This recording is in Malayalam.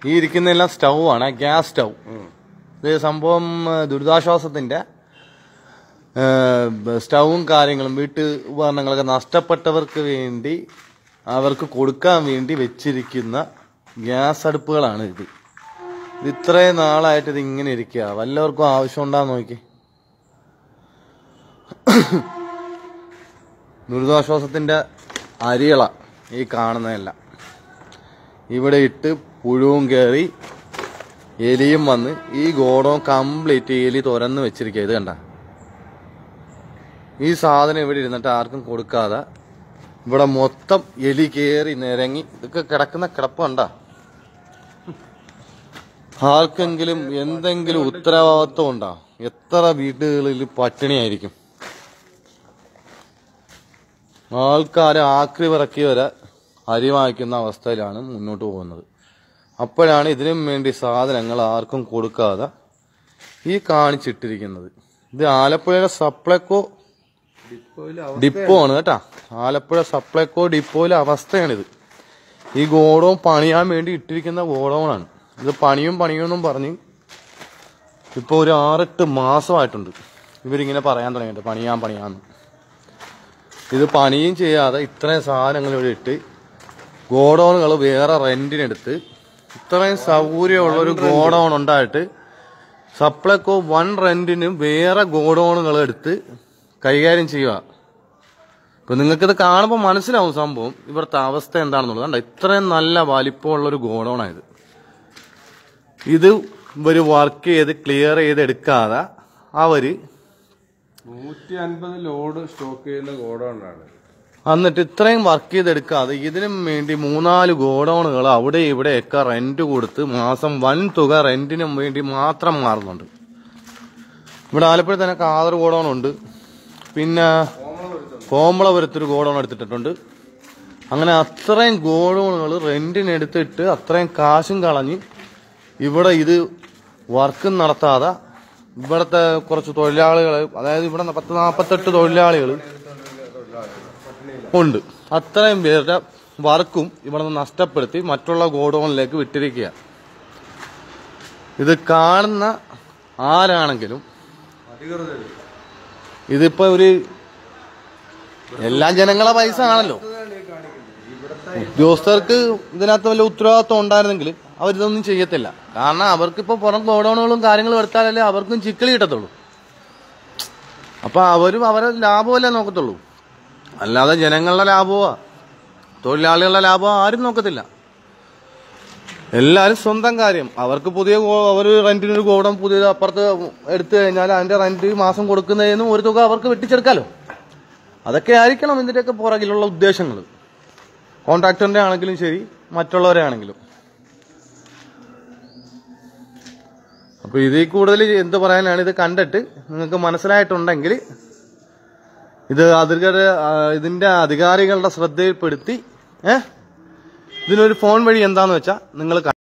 ഈ ഇരിക്കുന്നതെല്ലാം സ്റ്റൗ ആണ് ഗ്യാസ് സ്റ്റൗ ഇത് സംഭവം ആ, ദുരിതാശ്വാസത്തിന്റെ ആ, സ്റ്റൗവും കാര്യങ്ങളും വീട്ടു ഉപകരണങ്ങളൊക്കെ നഷ്ടപ്പെട്ടവർക്ക് വേണ്ടി അവർക്ക് കൊടുക്കാൻ വേണ്ടി വെച്ചിരിക്കുന്ന ഗ്യാസ് അടുപ്പുകളാണ് ഇത് ഇത് ഇത്രയും നാളായിട്ട് ഇത് ഇങ്ങനെ ഇരിക്കുക വല്ലവർക്കും ആവശ്യമുണ്ടാന്ന് നോക്കി ദുരിതാശ്വാസത്തിന്റെ അരികള ഈ കാണുന്നതെല്ലാം ഇവിടെ ഇട്ട് പുഴുവും കയറി എലിയും വന്ന് ഈ ഗോഡൗൺ കംപ്ലീറ്റ് എലി തുറന്ന് വെച്ചിരിക്കുക ഇത് കണ്ട ഈ സാധനം ഇവിടെ ഇരുന്നിട്ട് ആർക്കും കൊടുക്കാതെ ഇവിടെ മൊത്തം എലി കയറി നിരങ്ങി ഇതൊക്കെ കിടക്കുന്ന കിടപ്പ് കണ്ട ആർക്കെങ്കിലും എന്തെങ്കിലും ഉത്തരവാദിത്വം ഉണ്ടോ എത്ര വീടുകളിൽ പട്ടിണിയായിരിക്കും ആൾക്കാരെ ആക്രി പിറക്കി വരെ അരി വാങ്ങിക്കുന്ന അവസ്ഥയിലാണ് മുന്നോട്ട് പോകുന്നത് അപ്പോഴാണ് ഇതിനും വേണ്ടി സാധനങ്ങൾ ആർക്കും കൊടുക്കാതെ ഈ കാണിച്ചിട്ടിരിക്കുന്നത് ഇത് ആലപ്പുഴയിലെ സപ്ലൈകോ ഡിപ്പോ ആണ് കേട്ടാ ആലപ്പുഴ സപ്ലൈകോ ഡിപ്പോയിലെ അവസ്ഥയാണിത് ഈ ഗോഡൗൺ പണിയാൻ വേണ്ടി ഇട്ടിരിക്കുന്ന ഗോഡൗണാണ് ഇത് പണിയും പണിയും പറഞ്ഞ് ഇപ്പൊ ഒരു ആറെട്ട് മാസമായിട്ടുണ്ട് ഇവരിങ്ങനെ പറയാൻ തുടങ്ങിയിട്ട് പണിയാൻ പണിയാന്ന് ഇത് പണിയും ചെയ്യാതെ ഇത്രയും സാധനങ്ങൾ ഇവിടെ ഇട്ട് ഗോഡൗണുകൾ വേറെ റെന്റിനെടുത്ത് ഇത്രയും സൗകര്യമുള്ള ഒരു ഗോഡൗൺ ഉണ്ടായിട്ട് സപ്ലൈകോ വൺ റെന്റിന് വേറെ ഗോഡൗണുകൾ എടുത്ത് കൈകാര്യം ചെയ്യുക ഇപ്പൊ നിങ്ങൾക്കിത് കാണുമ്പോൾ മനസ്സിലാവും സംഭവം ഇവിടുത്തെ അവസ്ഥ എന്താണെന്നുള്ളത് കണ്ടോ ഇത്രയും നല്ല വലിപ്പമുള്ള ഒരു ഗോഡൗണായത് ഇത് ഇവര് വർക്ക് ചെയ്ത് ക്ലിയർ ചെയ്ത് എടുക്കാതെ അവര് നൂറ്റി അൻപത് ലോഡ് സ്റ്റോക്ക് ചെയ്യുന്ന ഗോഡൗണാണ് എന്നിട്ട് ഇത്രയും വർക്ക് ചെയ്തെടുക്കാതെ ഇതിനും വേണ്ടി മൂന്നാല് ഗോഡൗണുകൾ അവിടെ ഇവിടെയൊക്കെ റെന്റ് കൊടുത്ത് മാസം വൻ തുക റെന്റിനും വേണ്ടി മാത്രം മാറുന്നുണ്ട് ഇവിടെ ആലപ്പുഴ തന്നെ കാതർ ഗോഡൗൺ ഉണ്ട് പിന്നെ കോമളപുരത്തൊരു ഗോഡൗൺ എടുത്തിട്ടുണ്ട് അങ്ങനെ അത്രയും ഗോഡൗണുകൾ റെന്റിന് എടുത്തിട്ട് അത്രയും കാശും കളഞ്ഞ് ഇവിടെ ഇത് വർക്ക് നടത്താതെ ഇവിടുത്തെ കുറച്ച് തൊഴിലാളികൾ അതായത് ഇവിടെ പത്ത് നാൽപ്പത്തെട്ട് തൊഴിലാളികൾ ഉണ്ട് അത്രയും പേരുടെ വർക്കും ഇവിടെ നിന്ന് നഷ്ടപ്പെടുത്തി മറ്റുള്ള ഗോഡൗണിലേക്ക് വിട്ടിരിക്കുക ഇത് കാണുന്ന ആരാണെങ്കിലും ഇതിപ്പോ ഒരു എല്ലാ ജനങ്ങളെ പൈസ ആണല്ലോ ഉദ്യോഗസ്ഥർക്ക് ഇതിനകത്ത് വല്ല ഉത്തരവാദിത്വം ഉണ്ടായിരുന്നെങ്കിൽ അവരിതൊന്നും ചെയ്യത്തില്ല കാരണം അവർക്കിപ്പോ പുറം ഗോഡൌണുകളും കാര്യങ്ങളും എടുത്താലല്ലേ അവർക്കും ചിക്കിളി കിട്ടത്തുള്ളൂ അപ്പൊ അവരും അവരെ ലാഭമല്ലേ നോക്കത്തുള്ളൂ അല്ലാതെ ജനങ്ങളുടെ ലാഭമോ തൊഴിലാളികളുടെ ലാഭമോ ആരും നോക്കത്തില്ല എല്ലാരും സ്വന്തം കാര്യം അവർക്ക് പുതിയ ഗോ- അവർ റെന്റിനൊരു ഗോഡം പുതിയത് അപ്പുറത്ത് എടുത്തു കഴിഞ്ഞാൽ അതിന്റെ റെന്റ് മാസം കൊടുക്കുന്നതിനും ഒരു തുക അവർക്ക് വെട്ടിച്ചെടുക്കാലോ അതൊക്കെ ആയിരിക്കണം ഇതിന്റെയൊക്കെ പുറകിലുള്ള ഉദ്ദേശങ്ങൾ കോൺട്രാക്ടറിന്റെ ആണെങ്കിലും ശരി മറ്റുള്ളവരെ ആണെങ്കിലും അപ്പൊ ഇതിൽ കൂടുതൽ എന്ത് പറയാനാണ് ഇത് കണ്ടിട്ട് നിങ്ങൾക്ക് മനസ്സിലായിട്ടുണ്ടെങ്കിൽ ഇത് അധികാര ആ, ഇതിന്റെ അധികാരികളുടെ ശ്രദ്ധയിൽപ്പെടുത്തി ഏഹ് ഇതിനൊരു ഫോൺ വഴി എന്താന്ന് വെച്ചാൽ നിങ്ങൾ